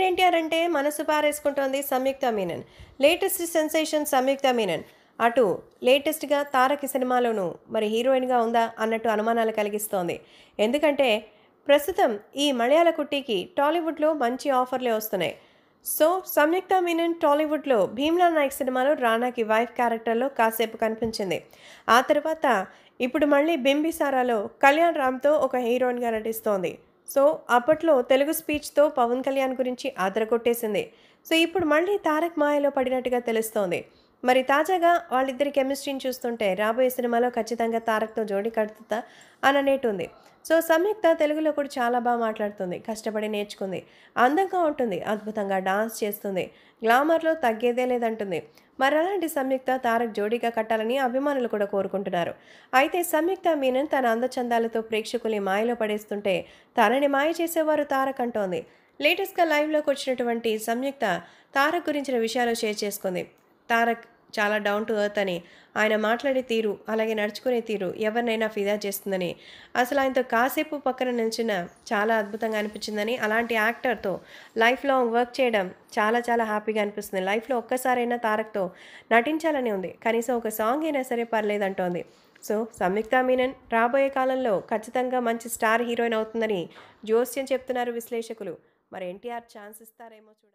junior NTR అంటే మనసు పారేసుకుంటోంది సంయుక్త మీనన్ లేటెస్ట్ సెన్సేషన్ సంయుక్త మీనన్ అటు లేటెస్ట్గా తారక్ సినిమాలోనూ మరి హీరోయిన్గా ఉందా అన్నట్టు అనుమానాలు కలిగిస్తోంది ఎందుకంటే ప్రస్తుతం ఈ మలయాళ కుట్టికి టాలీవుడ్లో మంచి ఆఫర్లే వస్తున్నాయి సో సంయుక్త మీనన్ టాలీవుడ్లో భీమ్లా నాయక్ సినిమాలో రానాకి వైఫ్ క్యారెక్టర్లో కాసేపు కనిపించింది ఆ తర్వాత ఇప్పుడు మళ్ళీ బింబిసారాలో కళ్యాణ్ రామ్తో ఒక హీరోయిన్గా నటిస్తోంది సో అప్పట్లో తెలుగు స్పీచ్తో పవన్ కళ్యాణ్ గురించి ఆదరగొట్టేసింది సో ఇప్పుడు మళ్ళీ తారక్ మాయలో పడినట్టుగా తెలుస్తోంది మరి తాజాగా వాళ్ళిద్దరి కెమిస్ట్రీని చూస్తుంటే రాబోయే సినిమాలో ఖచ్చితంగా తారక్తో జోడీ కడుతుందా అని అనేటు ఉంది సో సంయుక్త తెలుగులో కూడా చాలా బాగా మాట్లాడుతుంది కష్టపడి నేర్చుకుంది అందంగా ఉంటుంది అద్భుతంగా డాన్స్ చేస్తుంది గ్లామర్లో తగ్గేదే లేదంటుంది మరి అలాంటి సంయుక్త తారక్ జోడీగా కట్టాలని అభిమానులు కూడా కోరుకుంటున్నారు అయితే సంయుక్త మీనన్ తన అందచందాలతో ప్రేక్షకుల్ని మాయలో పడేస్తుంటే తనని మాయ చేసేవారు తారక్ అంటోంది లేటెస్ట్గా లైవ్లోకి వచ్చినటువంటి సంయుక్త తారక్ గురించిన విషయాలు షేర్ చేసుకుంది తారక్ చాలా డౌన్ టు ఎర్త్ అని ఆయన మాట్లాడే తీరు అలాగే నడుచుకునే తీరు ఎవరినైనా ఫిదా చేస్తుందని అసలు ఆయనతో కాసేపు పక్కన నిల్చిన చాలా అద్భుతంగా అనిపించిందని అలాంటి యాక్టర్తో లైఫ్ లాంగ్ వర్క్ చేయడం చాలా చాలా హ్యాపీగా అనిపిస్తుంది లైఫ్లో ఒక్కసారైనా తారక్తో నటించాలని ఉంది కనీసం ఒక సాంగ్ అయినా సరే పర్లేదంటోంది సో సంయుక్త మీనన్ రాబోయే కాలంలో ఖచ్చితంగా మంచి స్టార్ హీరోయిన్ అవుతుందని జోస్యం చెప్తున్నారు విశ్లేషకులు మరి ఎన్టీఆర్ ఛాన్స్ ఇస్తారేమో చూడాలి